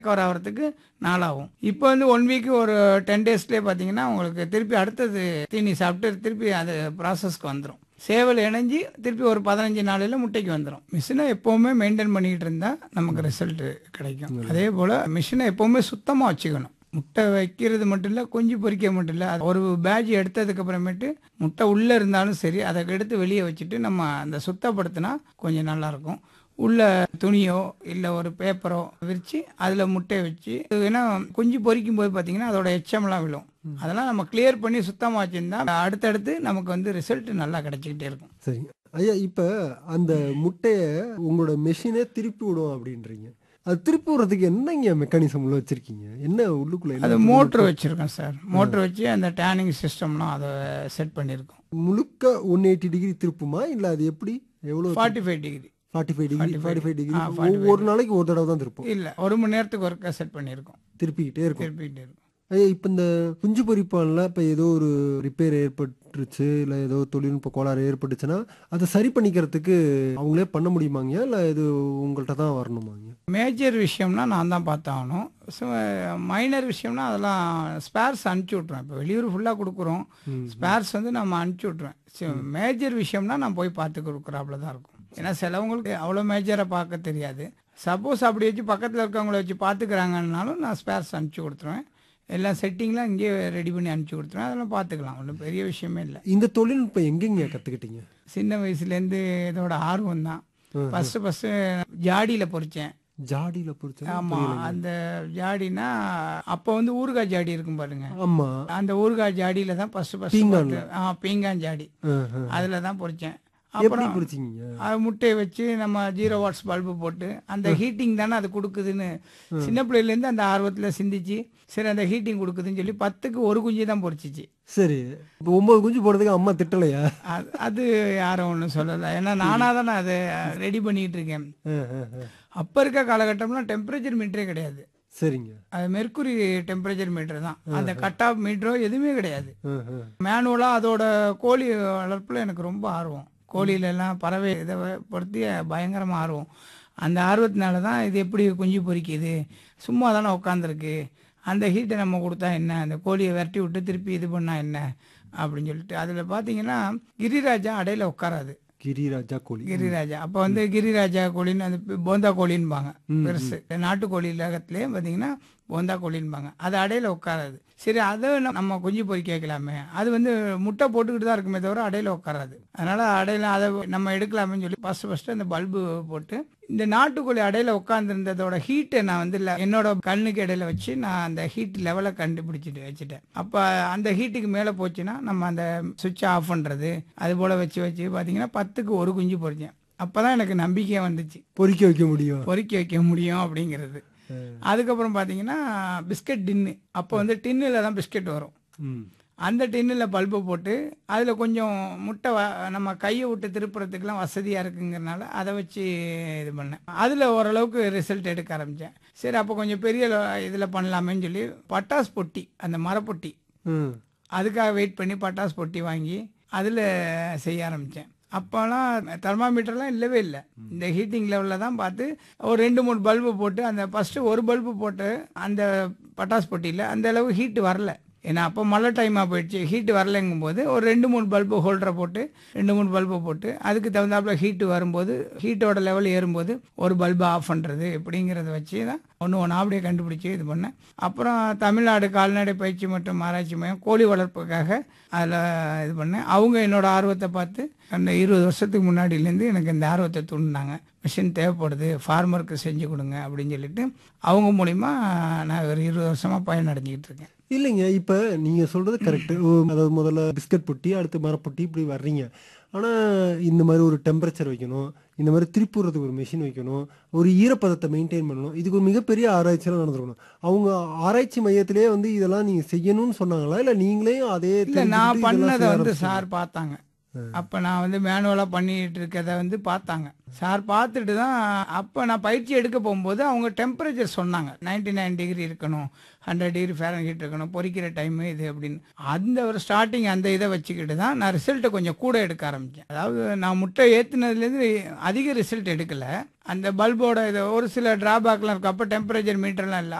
Cover ஆகிறதுக்கு நாளாகும் இப்போ வந்து ஒன் வீக் ஒரு டென் டேஸ்லேயே பார்த்தீங்கன்னா உங்களுக்கு திருப்பி அடுத்தது தீனி சாப்பிட்டு திருப்பி அது ப்ராசஸ்க்கு வந்துடும் சேவல் இணைஞ்சி திருப்பி ஒரு பதினஞ்சு நாளையில் முட்டைக்கு வந்துடும் மிஷினை எப்போவுமே மெயின்டைன் பண்ணிக்கிட்டு இருந்தால் நமக்கு ரிசல்ட் கிடைக்கும் அதே போல் மிஷினை எப்போவுமே சுத்தமாக வச்சுக்கணும் முட்டை வைக்கிறது மட்டும் இல்லை குஞ்சு பொரிக்க மட்டும் இல்லை அது ஒரு பேட்ச் எடுத்ததுக்கு அப்புறமேட்டு முட்டை உள்ளே இருந்தாலும் சரி அதை எடுத்து வெளியே வச்சுட்டு நம்ம அந்த சுத்தப்படுத்தினா கொஞ்சம் நல்லாயிருக்கும் உள்ள துணியோ இல்லை ஒரு பேப்பரோ விரித்து அதில் முட்டையை வச்சு ஏன்னா குஞ்சு பொரிக்கும் போது பார்த்தீங்கன்னா அதோட எச்சம்லாம் விழும் அதெல்லாம் நம்ம கிளியர் பண்ணி சுத்தமாக வச்சுருந்தா அடுத்தடுத்து நமக்கு வந்து ரிசல்ட் நல்லா கிடைச்சிக்கிட்டே இருக்கும் சரிங்க ஐயா இப்போ அந்த முட்டையை உங்களோட மெஷினே திருப்பி விடும் அப்படின்றீங்க அது திருப்பி விடுறதுக்கு என்னங்க மெக்கானிசம் உள்ள வச்சிருக்கீங்க என்ன உள்ளுக்குள்ள என்ன அது மோட்ரு வச்சுருக்கோம் சார் மோட்ரு வச்சு அந்த டேனிங் சிஸ்டம்லாம் அதை செட் பண்ணியிருக்கோம் முழுக்க ஒன் எயிட்டி டிகிரி திருப்புமா இல்லை அது எப்படி எவ்வளோ forty five degree forty five degree forty five degree ஆ, 45 ஒரு நாளைக்கு ஒரு தடவை தான் திருப்போம் இல்லை ஒரு மணி நேரத்துக்கு ஒருக்கா செட் பண்ணியிருக்கோம் திருப்பிக்கிட்டே இருக்கும் திருப்பிக்கிட்டே இருக்கும் ஐயா இப்போ இந்த குஞ்சு பொரிப்பான்ல இப்போ ஏதோ ஒரு ரிப்பேர் ஏற்பட்டுருச்சு இல்லை ஏதோ தொழில்நுட்ப கோளாறு ஏற்பட்டுச்சுன்னா அதை சரி பண்ணிக்கிறதுக்கு அவங்களே பண்ண முடியுமாங்க இல்லை இது உங்கள்கிட்ட தான் வரணுமாங்க மேஜர் விஷயம்னா நான் தான் பார்த்தாகணும் ஸோ மைனர் விஷயம்னா அதெல்லாம் ஸ்பேர்ஸ் அனுப்பிச்சி விட்ருவேன் இப்போ வெளியூர் ஃபுல்லாக கொடுக்குறோம் ஸ்பேர்ஸ் வந்து நம்ம அனுப்பிச்சி விட்ருவேன் மேஜர் விஷயம்னா நான் போய் பார்த்து கொடுக்குறாப்புல தான் இருக்கும் ஏன்னா சிலவங்களுக்கு அவ்வளோ மேஜரை பார்க்க தெரியாது சப்போஸ் அப்படி வச்சு பக்கத்தில் இருக்கவங்கள வச்சு பார்த்துக்கிறாங்கன்னாலும் நான் ஸ்பேர்ஸ் அனுப்பிச்சி கொடுத்துருவேன் எல்லாம் செட்டிங்லாம் இங்கேயே ரெடி பண்ணி அனுப்பிச்சி கொடுத்துருவேன் அதெல்லாம் பார்த்துக்கலாம் ஒன்றும் பெரிய விஷயமே இல்லை இந்த தொழில்நுட்பம் எங்கெங்க கற்றுக்கிட்டீங்க சின்ன வயசுலேருந்து இதோட ஆர்வம் தான் ஃபஸ்ட்டு ஃபஸ்ட்டு ஜாடியில் பொறிச்சேன் ஜாடியில் பொறுத்த ஆமாம் அந்த ஜாடினா அப்போ வந்து ஊறுகாய் ஜாடி இருக்கும் பாருங்க ஆமாம் அந்த ஊறுகாய் ஜாடியில் தான் ஃபஸ்ட்டு ஃபஸ்ட்டு ஆ பீங்கான் ஜாடி அதில் தான் பொறிச்சேன் எப்படி அப்புறம் பிடிச்சிங்க அது முட்டையை வச்சு நம்ம ஜீரோ வாட்ஸ் பல்பு போட்டு அந்த ஹீட்டிங் தானே அது கொடுக்குதுன்னு சின்ன பிள்ளையிலேருந்து அந்த ஆர்வத்தில் சிந்திச்சு சரி அந்த ஹீட்டிங் கொடுக்குதுன்னு சொல்லி பத்துக்கு ஒரு குஞ்சு தான் பொறிச்சிச்சு சரி இப்போ ஒன்பது குஞ்சு போடுறதுக்கு அம்மா திட்டலையா அது அது யாரும் ஒன்றும் சொல்லலை ஏன்னா நானாக தானே அதை ரெடி பண்ணிக்கிட்டு இருக்கேன் ஆ, ஆ, ஆ. அப்போ இருக்க காலகட்டம்லாம் டெம்பரேச்சர் மீட்டரே கிடையாது சரிங்க அது மெர்க்குரி டெம்பரேச்சர் மீட்டர் தான் அந்த கட் ஆஃப் மீட்டரோ எதுவுமே கிடையாது ஆ, ஆ. மேனுவலாக அதோட கோழி வளர்ப்பில் எனக்கு ரொம்ப ஆர்வம் கோழியில எல்லாம் பறவை இதை பொறுத்தி பயங்கரமாக ஆர்வம் அந்த ஆர்வத்தினால தான் இது எப்படி குஞ்சு பொரிக்குது சும்மா தானே உட்காந்துருக்கு அந்த ஹீட்டை நம்ம கொடுத்தா என்ன அந்த கோழியை விரட்டி விட்டு திருப்பி இது பண்ணா என்ன அப்படின்னு சொல்லிட்டு அதில் பார்த்தீங்கன்னா கிரிராஜா அடையில உட்காராது கிரிராஜா கோழி கிரிராஜா அப்போ வந்து கிரிராஜா கோழின்னு அந்த பி- போந்தா கோழின்பாங்க பெருசு நாட்டுக்கோழி உலகத்திலே பார்த்தீங்கன்னா போந்தா கோழின்பாங்க அது அடையில உட்காராது சரி அதை நம்ம- நம்ம குஞ்சு பொறிக்க வைக்கலாமே அது வந்து முட்டை போட்டுக்கிட்டு தான் இருக்குமே தவிர அடையில உட்காராது அதனால அடையில அதை நம்ம எடுக்கலாமேன்னு சொல்லி ஃபர்ஸ்ட் ஃபர்ஸ்ட் அந்த பல்பு போட்டு இந்த நாட்டுக்கோழி அடையில உட்காந்துருந்ததோட ஹீட்டை நான் வந்து ல- என்னோட கண்ணுக்கு இடையில வச்சு நான் அந்த ஹீட் லெவலை கண்டுபிடிச்சிட்டு வச்சுட்டேன் அப்போ அந்த ஹீட்டுக்கு மேலே போச்சுன்னா நம்ம அந்த சுவிட்சை ஆஃப் பண்ணுறது அது போல் வச்சு வச்சு பார்த்தீங்கன்னா பத்துக்கு ஒரு குஞ்சு பொறிச்சேன் அப்போ தான் எனக்கு நம்பிக்கையே வந்துச்சு பொறிக்க வைக்க முடியும் பொறிக்க வைக்க முடியும் அப்படிங்கிறது அதுக்கப்புறம் பார்த்தீங்கன்னா பிஸ்கட் டின்னு அப்போ வந்து டின்னில் தான் பிஸ்கட் வரும் ம் அந்த டின்னில் பல்பு போட்டு அதில் கொஞ்சம் முட்டை வ- நம்ம கையை விட்டு திருப்புறதுக்கெலாம் வசதியாக இருக்குங்கிறனால அதை வச்சு இது பண்ணேன் அதில் ஓரளவுக்கு ரிசல்ட் எடுக்க ஆரம்பித்தேன் சரி அப்போ கொஞ்சம் பெரிய இதில் பண்ணலாமேன்னு சொல்லி பட்டாஸ் பொட்டி அந்த மரப்பொட்டி ம் அதுக்காக வெயிட் பண்ணி பட்டாஸ் பொட்டி வாங்கி அதில் செய்ய ஆரம்பித்தேன் அப்போலாம் தெர்மாமீட்டர்லாம் இல்லவே இல்லை இந்த ஹீட்டிங் லெவலில் தான் பார்த்து ஒரு ரெண்டு மூணு பல்பு போட்டு அந்த ஃபஸ்ட்டு ஒரு பல்பு போட்டு அந்த பட்டாஸ் பொட்டியில் அந்த அளவு ஹீட்டு வரல ஏன்னா அப்போ மழை டைமாக போயிடுச்சு ஹீட்டு வரலைங்கும் போது ஒரு ரெண்டு மூணு பல்பு ஹோல்டரை போட்டு ரெண்டு மூணு பல்பு போட்டு அதுக்கு தகுந்தாப்புல ஹீட்டு வரும்போது ஹீட்டோட லெவல் ஏறும்போது ஒரு பல்பு ஆஃப் பண்ணுறது இப்படிங்கிறத வச்சு தான் ஒன்று ஒன்று அப்படியே கண்டுபிடிச்சி இது பண்ணேன் அப்புறம் தமிழ்நாடு கால்நடை பயிற்சி மற்றும் ஆராய்ச்சி மையம் கோழி வளர்ப்புக்காக அதில் இது பண்ணேன் அவங்க என்னோட ஆர்வத்தை பார்த்து அந்த இருபது வருஷத்துக்கு முன்னாடியிலேருந்து எனக்கு இந்த ஆர்வத்தை தூண்டினாங்க மிஷின் தேவைப்படுது ஃபார்மருக்கு செஞ்சு கொடுங்க அப்படின்னு சொல்லிட்டு அவங்க மூலிமா நான் ஒரு இருபது வருஷமாக பயனடைஞ்சிக்கிட்டு இருக்கேன் இல்லைங்க இப்போ நீங்கள் சொல்கிறது கரெக்டு அதாவது முதல்ல பிஸ்கட் பொட்டி அடுத்து மரப்பொட்டி இப்படி வர்றீங்க ஆனால் இந்த மாதிரி ஒரு டெம்பரேச்சர் வைக்கணும் இந்த மாதிரி திருப்புறதுக்கு ஒரு மிஷின் வைக்கணும் ஒரு ஈரப்பதத்தை மெயின்டைன் பண்ணணும் இதுக்கு ஒரு மிகப்பெரிய ஆராய்ச்சியெல்லாம் நடந்திருக்கணும் அவங்க ஆராய்ச்சி மையத்திலே வந்து இதெல்லாம் நீங்கள் செய்யணும்னு சொன்னாங்களா இல்லை நீங்களே அதே இல்லை தெரிஞ்சுக்கிட்டு நான் இதெல்லாம் பண்ணதை செய்ய வந்து ஆரம்பிச்சீங்களா? சார் பார்த்தாங்க அப்போ நான் வந்து மேனுவலாக பண்ணிட்டு இருக்கதை வந்து பார்த்தாங்க சார் பார்த்துட்டு தான் அப்போ நான் பயிற்சி எடுக்க போகும்போது அவங்க டெம்பரேச்சர் சொன்னாங்க 99 நைன் டிகிரி இருக்கணும் ஹண்ட்ரட் டிகிரி ஃபேரன்ஹீட் இருக்கணும் பொரிக்கிற டைமு இது அப்படின்னு அந்த ஒரு ஸ்டார்டிங் அந்த இதை வச்சுக்கிட்டு தான் நான் ரிசல்ட்டை கொஞ்சம் கூட எடுக்க ஆரம்பித்தேன் அதாவது நான் முட்டை ஏற்றுனதுலேருந்து அதிக ரிசல்ட் எடுக்கல அந்த பல்போட இது ஒரு சில டிராபேக்லாம் இருக்கும் அப்போ டெம்பரேச்சர் மீட்டர்லாம் இல்லை